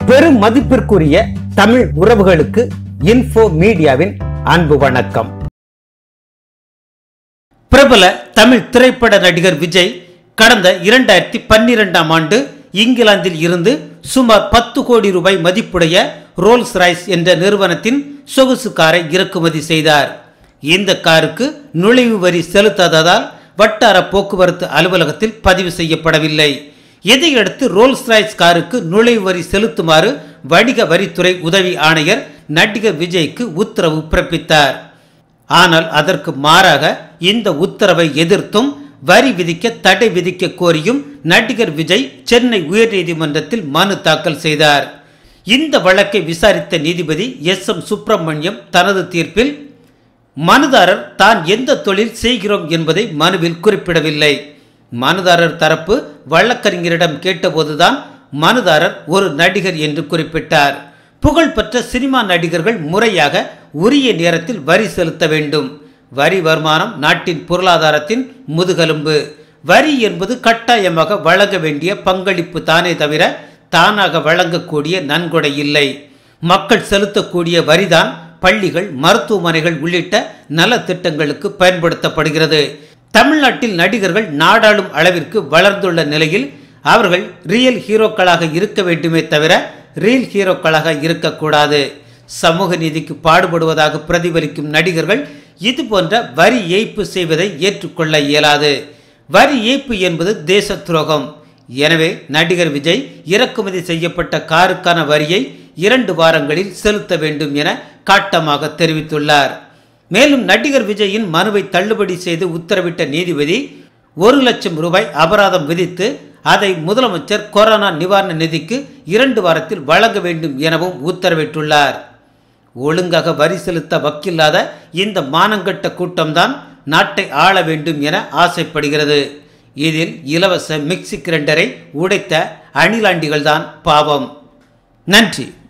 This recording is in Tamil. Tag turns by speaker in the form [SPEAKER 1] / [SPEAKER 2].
[SPEAKER 1] பெரும் மதிப்பிற்குரிய தமிழ் உறவுகளுக்கு இன்ஃபோ மீடியாவின் அன்பு வணக்கம் பிரபல தமிழ் திரைப்பட நடிகர் விஜய் கடந்த இரண்டாயிரத்தி பன்னிரெண்டாம் ஆண்டு இங்கிலாந்தில் இருந்து சுமார் பத்து கோடி ரூபாய் மதிப்புடைய ரோல்ஸ் ராய்ஸ் என்ற நிறுவனத்தின் சொகுசு காரை இறக்குமதி செய்தார் இந்த காருக்கு நுழைவு வரி செலுத்தாததால் வட்டார போக்குவரத்து அலுவலகத்தில் பதிவு செய்யப்படவில்லை இதையடுத்து ரோல்ஸ் ராய்ஸ் காருக்கு நுழைவு வரி செலுத்துமாறு வணிக வரித்துறை உதவி ஆணையர் நடிகர் விஜய்க்கு உத்தரவு பிறப்பித்தார் ஆனால் அதற்கு மாறாக இந்த உத்தரவை எதிர்த்தும் வரி விதிக்க தடை விதிக்க கோரியும் நடிகர் விஜய் சென்னை உயர்நீதிமன்றத்தில் மனு தாக்கல் செய்தார் இந்த வழக்கை விசாரித்த நீதிபதி எஸ் எம் சுப்பிரமணியம் தனது தீர்ப்பில் மனுதாரர் தான் எந்த தொழில் செய்கிறோம் என்பதை மனுவில் குறிப்பிடவில்லை மனுதாரர் தரப்பு வழக்கறிஞரிடம் கேட்டபோதுதான் மனுதாரர் ஒரு நடிகர் என்று குறிப்பிட்டார் புகழ்பெற்ற சினிமா நடிகர்கள் முறையாக உரிய நேரத்தில் வரி செலுத்த வேண்டும் வரி வருமானம் நாட்டின் பொருளாதாரத்தின் முதுகெலும்பு வரி என்பது கட்டாயமாக வழங்க வேண்டிய பங்களிப்பு தானே தவிர தானாக வழங்கக்கூடிய நன்கொடை இல்லை மக்கள் செலுத்தக்கூடிய வரிதான் பள்ளிகள் மருத்துவமனைகள் உள்ளிட்ட நலத்திட்டங்களுக்கு பயன்படுத்தப்படுகிறது தமிழ்நாட்டில் நடிகர்கள் நாடாளும் அளவிற்கு வளர்ந்துள்ள நிலையில் அவர்கள் ரியல் ஹீரோக்களாக இருக்க வேண்டுமே தவிர ரியல் ஹீரோக்களாக இருக்கக்கூடாது சமூக நீதிக்கு பாடுபடுவதாக பிரதிபலிக்கும் நடிகர்கள் இது போன்ற வரி ஏய்ப்பு செய்வதை ஏற்றுக்கொள்ள இயலாது வரி ஏய்ப்பு என்பது தேச துரோகம் எனவே நடிகர் விஜய் இறக்குமதி செய்யப்பட்ட காருக்கான வரியை இரண்டு வாரங்களில் செலுத்த வேண்டும் என காட்டமாக தெரிவித்துள்ளார் மேலும் நடிகர் விஜயின் மனுவை தள்ளுபடி செய்து உத்தரவிட்ட நீதிபதி ஒரு லட்சம் ரூபாய் அபராதம் விதித்து அதை முதலமைச்சர் கொரோனா நிவாரண நிதிக்கு இரண்டு வாரத்தில் வழங்க வேண்டும் எனவும் உத்தரவிட்டுள்ளார் ஒழுங்காக வரி செலுத்த வக்கில்லாத இந்த மானங்கட்ட கூட்டம்தான் நாட்டை ஆள வேண்டும் என ஆசைப்படுகிறது இதில் இலவச மிக்சி கிரைண்டரை உடைத்த அணிலாண்டிகள்தான் பாவம் நன்றி